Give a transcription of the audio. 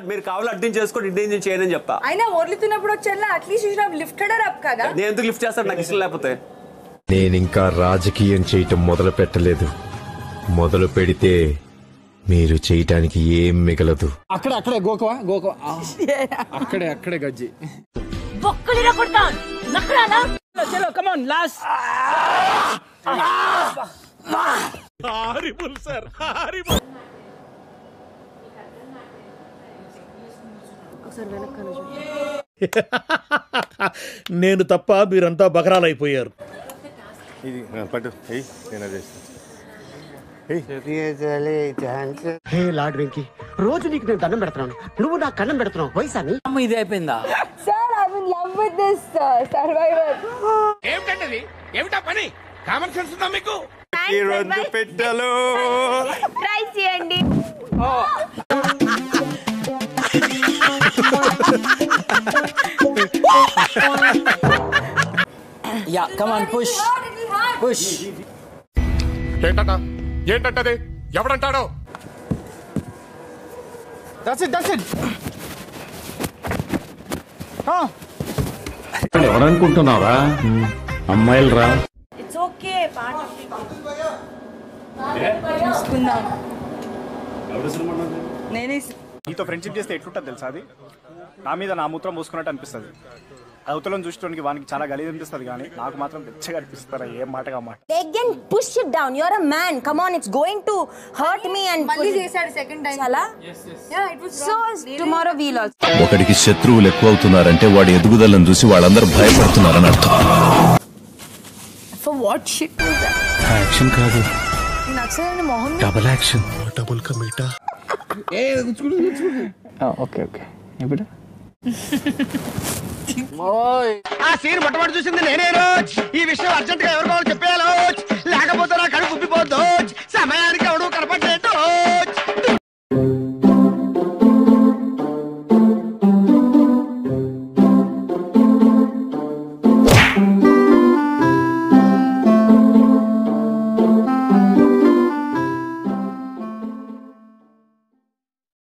మీరు కావాలి అడ్డం చేసుకోండి ఇంటెన్షన్ చేయని అని చెప్తా అయినా ఓర్లుతున్నప్పుడు వచ్చేలా at least you should lifted up కదా నేను ఎందుకు లిఫ్ట్ చేస్తాను నాకు ఇష్టం లేకపోతే నేనింకా రాజకీయం చేయటం మొదలు పెట్టలేదు మొదలు పెడితే మీరు చేయటానికి ఏం మిగలదు అక్కడే అక్కడే గోకవా గోకవా ఆ. అక్కడే అక్కడే గజ్జి చలో కమాన్ లాస్ట్ నేను తప్ప మీరంతా బకరాలైపోయారు ఇది పట్టు ఎయ్ నేను అదే హే లార్డ్ వెంకీ రోజు నీకు నేను దండం పెడుతున్నాను నువ్వు నాకు కన్నం పెడుతున్నావు వయసాని అమ్మ ఇది అయిపోయిందా sir I in love with this survivor ఈ రెండు పెట్టెలు ట్రై చేయండి యా కమాన్ పుష్ పుష్ ఏంటట ఏంటంటది ఎవడంటాడో దట్స్ ఇట్ దట్స్ ఇట్ ఎవరనుకుంటున్నావా అమ్మాయిలు రా ఇట్స్ ఓకే పార్ట్ చూసుకుందాం నేనే నీతో ఫ్రెండ్షిప్ చేస్తే ఎట్లుంటుంది తెలుసా అది నా మీద నా మూత్రం పోసుకున్నట్టు అనిపిస్తుంది అవతలను చూసుకోవడానికి వానికి చాలా గలీజ్ అనిపిస్తుంది కానీ నాకు మాత్రం వెచ్చగా అనిపిస్తారా ఏం మాటగా మాట Again, push it down. You're a man. Come on, it's going to hurt me and మళ్ళీ చేశాడు second time Chala? Yeah it was So tomorrow we'll also. ఒకడికి శత్రువులు ఎక్కువ అవుతున్నారంటే వాడి ఎదుగుదలను చూసి వాళ్ళందరూ భయపడుతున్నారని అర్థం for what shit was that action కాదు నచ్చలేని మొహం డబుల్ యాక్షన్ ఓకే ఓకే ఇప్పుడు ఆ సీన్ మొట్టమొదటి చూసింది నేనే రోజ్ ఈ విషయం అర్జెంట్ గా ఎవరు కావాలో చెప్పేయాలో లేకపోతే నా కడుపు ఉబ్బిపోద్దు